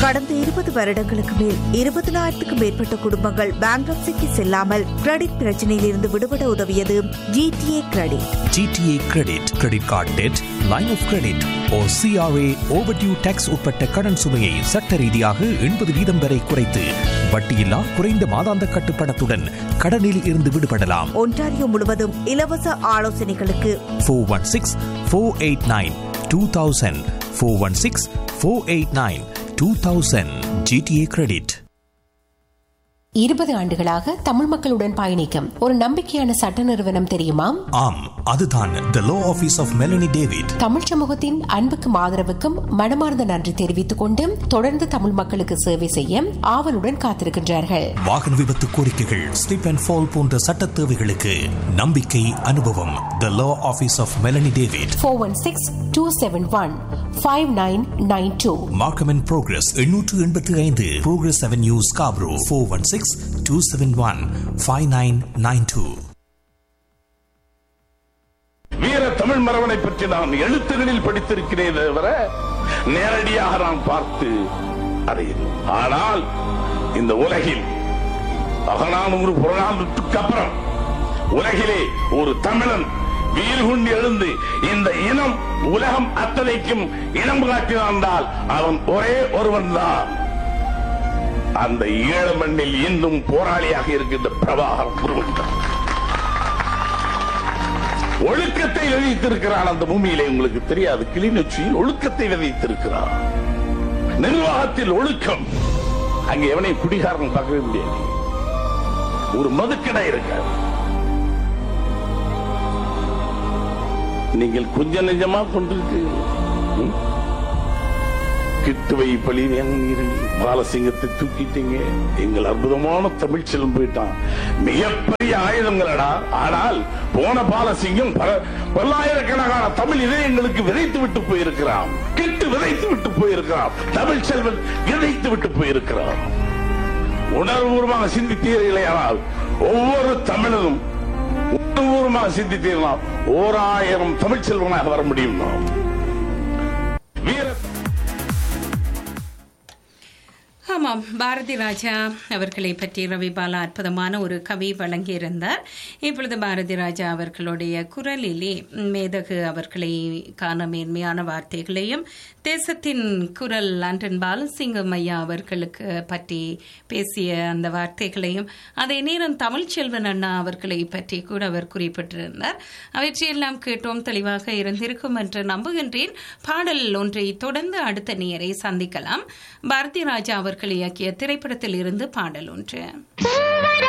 கடந்த இருபது வருடங்களுக்கு மேல் இருபதனாயிரத்துக்கும் மேற்பட்ட குடும்பங்கள் பேங்க்ரப்சிக்கு செல்லாமல் கிரெடிட் பிரச்சனையில் இருந்து விடுபட உதவியது GTA credit GTA credit credit card debt line of credit ஓ சிஆர்ஏ ஓவர்டியூ டேக்ஸ் உட்பட்ட கடன் சுமையை சட்ட ரீதியாக எண்பது வீதம் வரை குறைத்து வட்டியில்லா குறைந்த மாதாந்த கட்டுப்பணத்துடன் கடனில் இருந்து விடுபடலாம் ஒன்டாரியோ முழுவதும் இலவச ஆலோசனைகளுக்கு four one six four eight nine two thousand four one six four eight nine two thousand GTA credit இருபது ஆண்டுகளாக தமிழ் மக்களுடன் பயணிக்கும் ஒரு நம்பிக்கையான சட்ட நிறுவனம் தெரியுமா ஆம் அதுதான் the law office of Melanie David Tamil சமூகத்தின் அன்புக்கும் ஆதரவுக்கும் மனமார்ந்த நன்றி தெரிவித்துக் கொண்டு தொடர்ந்து தமிழ் மக்களுக்கு சேவை செய்ய ஆவலுடன் காத்திருக்கின்றார்கள் வாகன விபத்து கோரிக்கைகள் ஸ்லிப் அண்ட் ஃபால் போன்ற சட்ட தேவைகளுக்கு நம்பிக்கை அனுபவம் the law office of Melanie David four one six two seven one five nine nine two Markham and Progress எண்ணூற்று எண்பத்தி ஐந்து Progress avenue Scarborough four one six two seven one five nine nine two வீர தமிழ் மரபனை பற்றி நான் எழுத்துகளில் படித்திருக்கிறேன் தவிர நேரடியாக நான் பார்த்து அறியேன் ஆனால் இந்த உலகில் அகநானூறு புறநானூற்றுக்கு அப்புறம் உலகிலே ஒரு தமிழன் வீறு கொண்டு எழுந்து இந்த இனம் உலகம் அத்தனைக்கும் இனம் காட்டினான் அவன் ஒரே ஒருவன் தான் அந்த ஈழ மண்ணில் இன்னும் போராளியாக இருக்கின்ற பிரபாகர் குருவன் ஒழுக்கத்தை விதைத்திருக்கிறான் அந்த பூமியிலே உங்களுக்கு தெரியாது கிளிநொச்சியில் ஒழுக்கத்தை விதைத்திருக்கிறான் நிர்வாகத்தில் ஒழுக்கம் அங்க எவனை குடிகாரன் பார்க்கவே முடியாது ஒரு மதுக்கடை இருக்காது நீங்கள் கொஞ்ச நெஞ்சமா கொண்டிருக்கீங்க கிட்டுவை பழி பாலசிங்கத்தை தூக்கிட்டீங்க எங்கள் அற்புதமான தமிழ் செல்வம் போயிட்டான் மிகப்பெரிய ஆயுதங்களடா ஆனால் போன பாலசிங்கம் பல- பல்லாயிரக்கணக்கான தமிழ் இதயங்களுக்கு விதைத்து விட்டு போயிருக்கிறான் கிட்டு விதைத்து விட்டு போயிருக்கிறான் தமிழ் செல்வன் விதைத்து விட்டு போயிருக்கிறான் உணர்வுபூர்வமாக சிந்தித்தீர்களேயானால் ஒவ்வொரு தமிழனும் உணர்வுபூர்வமாக சிந்தித்தீர்களால் ஓர் ஆயிரம் தமிழ் செல்வனாக வர முடியும் நாம் வீர ஆமாம் பாரதி ராஜா அவர்களை பற்றி ரவிபாலா அற்புதமான ஒரு கவி வழங்கியிருந்தார் இப்பொழுது பாரதி ராஜா அவர்களுடைய குரலிலே மேதகு அவர்களை காண மேன்மையான வார்த்தைகளையும் தேசத்தின் குரல் லண்டன் பாலசிங்கம் ஐயா அவர்களுக்கு பற்றி பேசிய அந்த வார்த்தைகளையும் அதே நேரம் தமிழ்ச்செல்வன் அண்ணா அவர்களை பற்றி கூட அவர் குறிப்பிட்டிருந்தார் அவற்றையெல்லாம் கேட்டோம் தெளிவாக இருந்திருக்கும் என்று நம்புகின்றேன் பாடல் ஒன்றை தொடர்ந்து அடுத்த நேரை சந்திக்கலாம் பாரதி ராஜா அவர்கள் இயக்கிய திரைப்படத்தில் இருந்து பாடல் ஒன்று